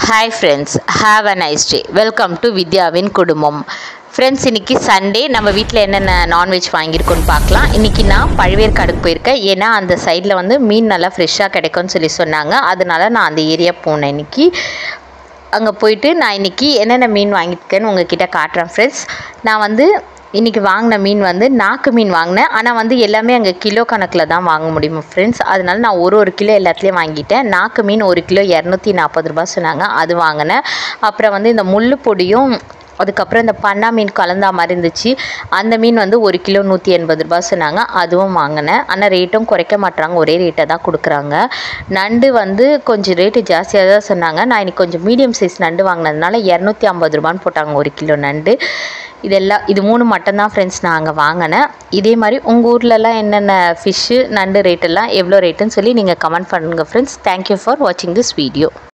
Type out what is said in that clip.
hi friends have a nice day welcome to வித்யாவின் குடும்பம் friends இன்னைக்கு சண்டே நம்ம வீட்டில் என்னென்ன நான்வெஜ் வாங்கியிருக்கோன்னு பார்க்கலாம் இன்றைக்கி நான் பழுவேற்காடுக்கு போயிருக்கேன் ஏன்னா அந்த சைடில் வந்து மீன் நல்லா ஃப்ரெஷ்ஷாக கிடைக்கும்னு சொல்லி சொன்னாங்க அதனால நான் அந்த ஏரியா போனேன் இன்னைக்கு அங்கே போயிட்டு நான் இன்றைக்கி என்னென்ன மீன் வாங்கியிருக்கேன்னு உங்ககிட்ட காட்டுறேன் ஃப்ரெண்ட்ஸ் நான் வந்து இன்றைக்கி வாங்கின மீன் வந்து நாக்கு மீன் வாங்கினேன் ஆனால் வந்து எல்லாமே அங்கே கிலோ கணக்கில் தான் வாங்க முடியும் ஃப்ரெண்ட்ஸ் அதனால நான் ஒரு ஒரு கிலோ எல்லாத்துலேயும் வாங்கிட்டேன் நாக்கு மீன் ஒரு கிலோ இரநூத்தி நாற்பது ரூபா சொன்னாங்க அது வாங்கினேன் அப்புறம் வந்து இந்த முள்ளு பொடியும் அதுக்கப்புறம் இந்த பண்ணா மீன் கலந்தா மாதிரி இருந்துச்சு அந்த மீன் வந்து ஒரு கிலோ நூற்றி எண்பது ரூபா சொன்னாங்க அதுவும் வாங்கினேன் ஆனால் ரேட்டும் குறைக்க மாட்றாங்க ஒரே ரேட்டை தான் கொடுக்குறாங்க நண்டு வந்து கொஞ்சம் ரேட்டு ஜாஸ்தியாக தான் சொன்னாங்க நான் இன்னைக்கு கொஞ்சம் மீடியம் சைஸ் நண்டு வாங்கினதுனால இரநூத்தி ஐம்பது ரூபான்னு போட்டாங்க ஒரு கிலோ நண்டு இதெல்லாம் இது மூணு மட்டும்தான் ஃப்ரெண்ட்ஸ் நான் அங்கே வாங்கினேன் இதே மாதிரி உங்கள் ஊர்லலாம் என்னென்ன ஃபிஷ்ஷு நண்டு ரேட்டெல்லாம் எவ்வளோ ரேட்டுன்னு சொல்லி நீங்கள் கமெண்ட் பண்ணுங்கள் ஃப்ரெண்ட்ஸ் தேங்க்யூ ஃபார் வாட்சிங் திஸ் வீடியோ